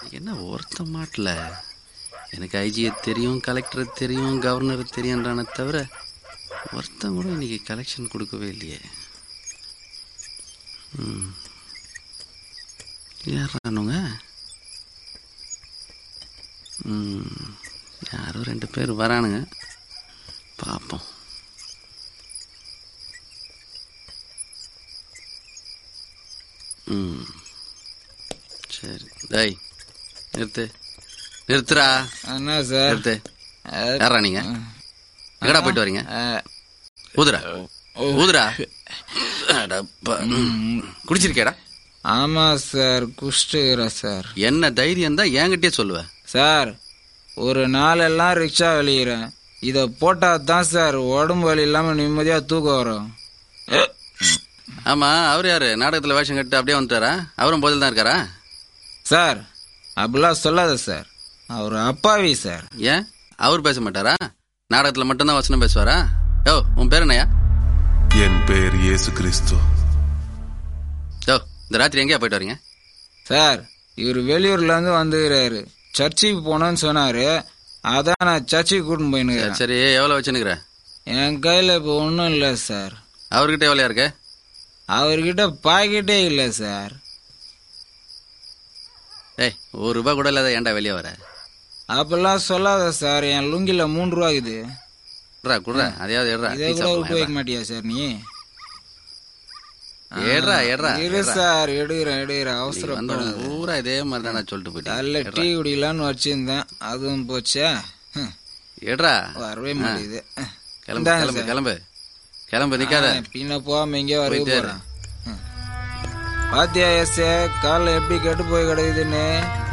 என்ன ஒருத்த மாட்டல எனக்கு ஐஜியை தெரியும் கலெக்டரை தெரியும் கவர்னரை தெரியுன்றானே தவிர ஒருத்தன் கூட இன்னைக்கு கலெக்ஷன் கொடுக்கவே இல்லையே ம் யாரானுங்க ம் யாரோ ரெண்டு பேர் வரானுங்க பார்ப்போம் ம் சரி டேய் நிறுத்து நிறுத்துறா என்ன சார் நிறுத்து யாரா நீங்க எங்கடா போயிட்டு வரீங்க ஊதுரா ஊதுரா அடப்பா. குடிச்சிருக்கேடா ஆமா சார் குஷ்டுகிறேன் சார் என்ன தைரியம் தான் என்கிட்டயே சொல்லுவ சார் ஒரு நாளெல்லாம் ரிக்ஷா வெளியிறேன் இதை போட்டா தான் சார் உடம்பு வலி இல்லாம நிம்மதியா தூக்கம் வரும் ஆமா அவர் யாரு நாடகத்துல வேஷம் கட்டு அப்படியே வந்துட்டாரா அவரும் பதில் தான் இருக்காரா சார் அப்படிலாம் சொல்லாத சார் அவர் அப்பாவி சார் ஏன் அவர் பேச மாட்டாரா நாடகத்துல மட்டும்தான் வசனம் பேசுவாரா யோ உன் பேர் என்னய்யா என் பெயர் இயேசு கிறிஸ்து யோ இந்த ராத்திரி எங்கேயா போயிட்டு வரீங்க சார் இவர் வெளியூர்ல இருந்து வந்துக்கிறாரு சர்ச்சுக்கு போனோன்னு சொன்னாரு அதான் நான் சர்ச்சுக்கு கூட்டின்னு சரி, போயினுக்கிறேன் சரி எவ்வளவு வச்சுனுக்குற என் கையில இப்போ ஒன்றும் இல்லை சார் அவர்கிட்ட எவ்வளோ இருக்கு அவர்கிட்ட பாக்கெட்டே இல்லை சார் ஏய் ஒரு ரூபாய் கூட இல்லாத ஏன்டா வெளியே வர அப்பெல்லாம் சொல்லாத சார் என் லுங்கில மூணு ரூபா இது குடுறா குடுறா அதையாவது எடுறா இதை டீ கூட சாப்பிடலாம், உபயோகிக்க மாட்டியா சார் நீ எடுறா எடுறா இரு சார் எடுக்கிறேன் எடுக்கிறேன் நீ வந்து அவசரப்படாத பூரா இதே மாதிரி தானே சொல்லிட்டு நல்ல போயிட்டேன் டீ குடிக்கலான்னு வச்சிருந்தேன் அதுவும் போச்சா ஹம், எடுறா வரவே மாட்டேங்குது கிளம்பு இந்தாங்க கிளம்பு சார். கிளம்பு கிளம்பு நிக்காத ஆ, பின்ன போகாம எங்கேயோ வரவே போயிட்டே இரு. போறேன் ஹம். பாத்தியா எஸ் காலில் எப்படி கெட்டு போய் கிடக்குதுன்னு